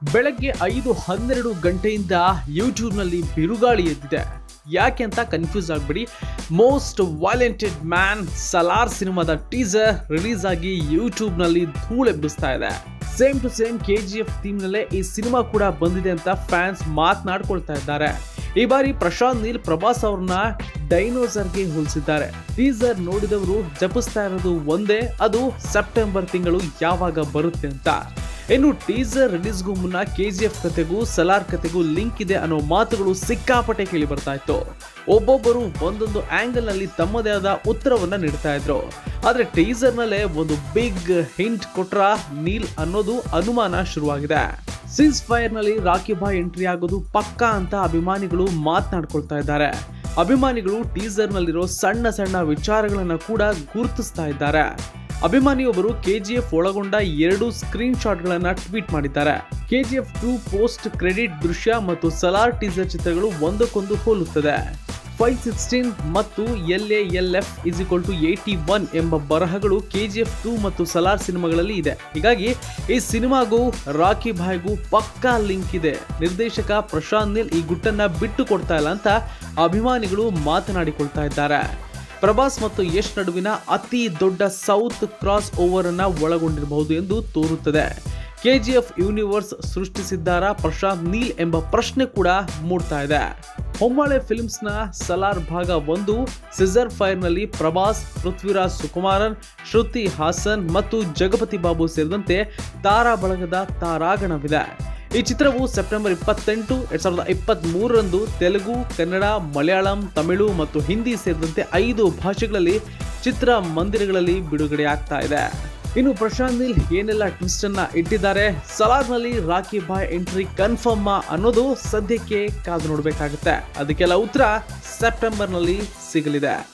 ಬೆಳಗ್ಗೆ ಐದು ಹನ್ನೆರಡು ಗಂಟೆಯಿಂದ ಯೂಟ್ಯೂಬ್ನಲ್ಲಿ ಬಿರುಗಾಳಿ ಎದ್ದಿದೆ ಯಾಕೆ ಅಂತ ಕನ್ಫ್ಯೂಸ್ ಆಗ್ಬಿಡಿ ಮೋಸ್ಟ್ ವಾಲೆಂಟೆಡ್ ಮ್ಯಾನ್ ಸಲಾರ್ ಸಿನಿಮಾದ ಟೀಸರ್ ರಿಲೀಸ್ ಆಗಿ ಯೂಟ್ಯೂಬ್ನಲ್ಲಿ ಧೂಳೆಬ್ಬಿಸ್ತಾ ಇದೆ same to same K G F ಥೀಮ್ನಲ್ಲೇ ಈ ಸಿನಿಮಾ ಕೂಡ ಬಂದಿದೆ ಅಂತ ಫ್ಯಾನ್ಸ್ ಮಾತನಾಡ್ಕೊಳ್ತಾ ಇದ್ದಾರೆ ಈ ಬಾರಿ ಪ್ರಶಾಂತ್ ನೀಲ್ ಪ್ರಭಾಸ್ ಅವ್ರನ್ನ ಡೈನೋಸರ್ಗೆ ಹೋಲಿಸಿದ್ದಾರೆ ಟೀಸರ್ ನೋಡಿದವರು ಜಪಿಸ್ತಾ ಇರೋದು ಒಂದೇ ಅದು ಸೆಪ್ಟೆಂಬರ್ ತಿಂಗಳು ಯಾವಾಗ ಬರುತ್ತೆ ಅಂತ ಇನ್ನು ಟೀಸರ್ ರಿಲೀಸ್ಗೂ ಮುನ್ನ ಕೆ ಜಿ ಎಫ್ ಕತೆಗೂ ಸಲಾರ್ ಕತೆಗೂ ಲಿಂಕ್ ಇದೆ ಅನ್ನೋ ಮಾತುಗಳು ಸಿಕ್ಕಾಪಟ್ಟೆ ಕೇಳಿ ಬರ್ತಾ ಇತ್ತು ಒಬ್ಬೊಬ್ಬರು ಒಂದೊಂದು ಆಂಗಲ್ ನಲ್ಲಿ ತಮ್ಮದೇ ಆದ ಉತ್ತರವನ್ನ ನೀಡ್ತಾ ಇದ್ರು ಆದ್ರೆ ಟೀಸರ್ ನಲ್ಲೇ ಒಂದು ಬಿಗ್ ಹಿಂಟ್ ಕೊಟ್ರ ನೀಲ್ ಅನ್ನೋದು ಅನುಮಾನ ಶುರುವಾಗಿದೆ ಸೀಸ್ ಫೈರ್ ನಲ್ಲಿ ರಾಕಿ ಬಾಯ್ ಎಂಟ್ರಿ ಆಗೋದು ಪಕ್ಕಾ ಅಂತ ಅಭಿಮಾನಿಗಳು ಮಾತನಾಡ್ಕೊಳ್ತಾ ಇದ್ದಾರೆ ಅಭಿಮಾನಿಗಳು ಟೀಸರ್ ನಲ್ಲಿರೋ ಸಣ್ಣ ಸಣ್ಣ ವಿಚಾರಗಳನ್ನ ಕೂಡ ಗುರುತಿಸ್ತಾ ಇದ್ದಾರೆ ಅಭಿಮಾನಿಯೊಬ್ಬರು ಕೆಜಿಎಫ್ ಒಳಗೊಂಡ ಎರಡು ಸ್ಕ್ರೀನ್ ಶಾಟ್ಗಳನ್ನ ಟ್ವೀಟ್ ಮಾಡಿದ್ದಾರೆ ಕೆಜಿಎಫ್ ಟೂ ಪೋಸ್ಟ್ ಕ್ರೆಡಿಟ್ ದೃಶ್ಯ ಮತ್ತು ಸಲಾರ್ ಟೀಸರ್ ಚಿತ್ರಗಳು ಒಂದಕ್ಕೊಂದು ಹೋಲುತ್ತದೆ ಫೈವ್ ಸಿಕ್ಸ್ಟೀನ್ ಮತ್ತು L A L F is equal to eighty one ಎಂಬ ಬರಹಗಳು ಕೆಜಿಎಫ್ ಟೂ ಮತ್ತು ಸಲಾರ್ ಸಿನಿಮಾಗಳಲ್ಲಿ ಇದೆ ಹೀಗಾಗಿ ಈ ಸಿನಿಮಾಗೂ ರಾಕಿ ಭಾಯ್ಗೂ ಪಕ್ಕಾ ಲಿಂಕ್ ಇದೆ ನಿರ್ದೇಶಕ ಪ್ರಶಾಂತ್ ನೀಲ್ ಈ ಗುಟ್ಟನ್ನ ಬಿಟ್ಟು ಕೊಡ್ತಾ ಇಲ್ಲ ಅಂತ ಅಭಿಮಾನಿಗಳು ಮಾತನಾಡಿಕೊಳ್ತಾ ಇದ್ದಾರೆ ಪ್ರಭಾಸ್ ಮತ್ತು ಯಶ್ ನಡುವಿನ ಅತಿ ದೊಡ್ಡ ಸೌತ್ ಕ್ರಾಸ್ ಓವರ್ ಅನ್ನ ಒಳಗೊಂಡಿರಬಹುದು ಎಂದು ತೋರುತ್ತದೆ ಕೆಜಿಎಫ್ ಯೂನಿವರ್ಸ್ ಸೃಷ್ಟಿಸಿದ್ದಾರಾ ಪ್ರಶಾಂತ್ ನೀಲ್ ಎಂಬ ಪ್ರಶ್ನೆ ಕೂಡ ಮೂಡ್ತಾ ಇದೆ ಹೊಮ್ಮಳೆ ಫಿಲ್ಮ್ಸ್ನ ಸಲಾರ್ ಭಾಗ ಒಂದು ಸಿಸರ್ ಫೈರ್ನಲ್ಲಿ ಪ್ರಭಾಸ್ ಪೃಥ್ವಿರಾಜ್ ಸುಕುಮಾರನ್ ಶ್ರುತಿ ಹಾಸನ್ ಮತ್ತು ಜಗಪತಿ ಬಾಬು ಸೇರಿದಂತೆ ತಾರಾ ಬಳಗದ ತಾರಾಗಣವಿದೆ ಈ ಚಿತ್ರವು ಸೆಪ್ಟೆಂಬರ್ ಇಪ್ಪತ್ತೆಂಟು ಎರಡ್ ಸಾವಿರದ ಇಪ್ಪತ್ತ್ ಮೂರರಂದು ತೆಲುಗು ಕನ್ನಡ ಮಲಯಾಳಂ ತಮಿಳು ಮತ್ತು ಹಿಂದಿ ಸೇರಿದಂತೆ ಐದು ಭಾಷೆಗಳಲ್ಲಿ ಚಿತ್ರ ಮಂದಿರಗಳಲ್ಲಿ ಬಿಡುಗಡೆ ಆಗ್ತಾ ಇದೆ ಇನ್ನು ಪ್ರಶಾಂತ್ ನೀಲ್ ಏನೆಲ್ಲ ಟ್ವಿಸ್ಟ್ ಅನ್ನ ಇಟ್ಟಿದ್ದಾರೆ ಸಲಾರ್ನಲ್ಲಿ ರಾಕಿ ಬಾಯ್ ಎಂಟ್ರಿ ಕನ್ಫರ್ಮ್ ಅನ್ನೋದು ಸದ್ಯಕ್ಕೆ ಕಾದು ನೋಡಬೇಕಾಗುತ್ತೆ ಅದಕ್ಕೆಲ್ಲ ಉತ್ತರ ಸೆಪ್ಟೆಂಬರ್ನಲ್ಲಿ ಸಿಗಲಿದೆ